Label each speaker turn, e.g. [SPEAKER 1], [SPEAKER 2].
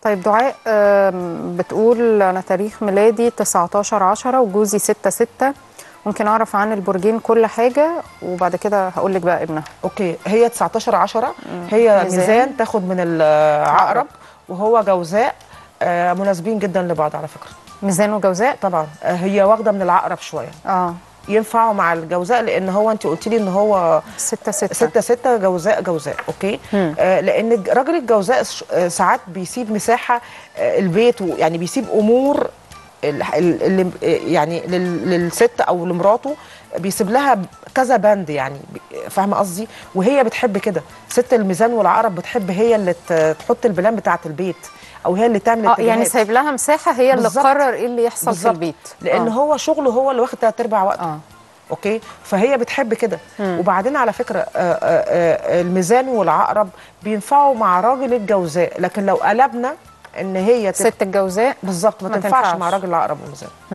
[SPEAKER 1] طيب دعاء آم، بتقول انا تاريخ ميلادي 19 10 وجوزي 6 6 ممكن اعرف عن البرجين كل حاجه وبعد كده هقول لك بقى ابنها
[SPEAKER 2] اوكي هي 19 10 هي
[SPEAKER 1] ميزان.
[SPEAKER 2] ميزان, تاخد من العقرب وهو جوزاء آه مناسبين جدا لبعض على فكره
[SPEAKER 1] ميزان وجوزاء
[SPEAKER 2] طبعا آه هي واخده من العقرب شويه
[SPEAKER 1] اه
[SPEAKER 2] ينفعوا مع الجوزاء لان هو انت قلت لي ان هو
[SPEAKER 1] 6 6
[SPEAKER 2] ستة ستة جوزاء جوزاء اوكي
[SPEAKER 1] مم.
[SPEAKER 2] آه لان الج- راجل الجوزاء ش- آه، ساعات بيسيب مساحه آه البيت و- يعني بيسيب امور ال- ال- اللي آه، يعني لل- للست او لمراته بيسيب لها ب- كذا بند يعني ب- فاهمه قصدي وهي بتحب كده ست الميزان والعقرب بتحب هي اللي ت- تحط البلان بتاعه البيت او هي اللي تعمل
[SPEAKER 1] اه يعني
[SPEAKER 2] الاتجاهات.
[SPEAKER 1] سايب لها مساحه هي اللي
[SPEAKER 2] بالظبط.
[SPEAKER 1] تقرر ايه اللي يحصل في
[SPEAKER 2] بالظبط.
[SPEAKER 1] البيت
[SPEAKER 2] لان
[SPEAKER 1] آه.
[SPEAKER 2] هو شغله هو اللي واخد تلات ارباع وقته
[SPEAKER 1] اه
[SPEAKER 2] اوكي فهي بتحب كده وبعدين على فكره آه، آه، آه، الميزان والعقرب بينفعوا مع راجل الجوزاء لكن لو قلبنا ان هي تبقى
[SPEAKER 1] ست الجوزاء
[SPEAKER 2] بالظبط ما,
[SPEAKER 1] ما
[SPEAKER 2] تنفعش
[SPEAKER 1] تنفعش.
[SPEAKER 2] مع راجل العقرب والميزان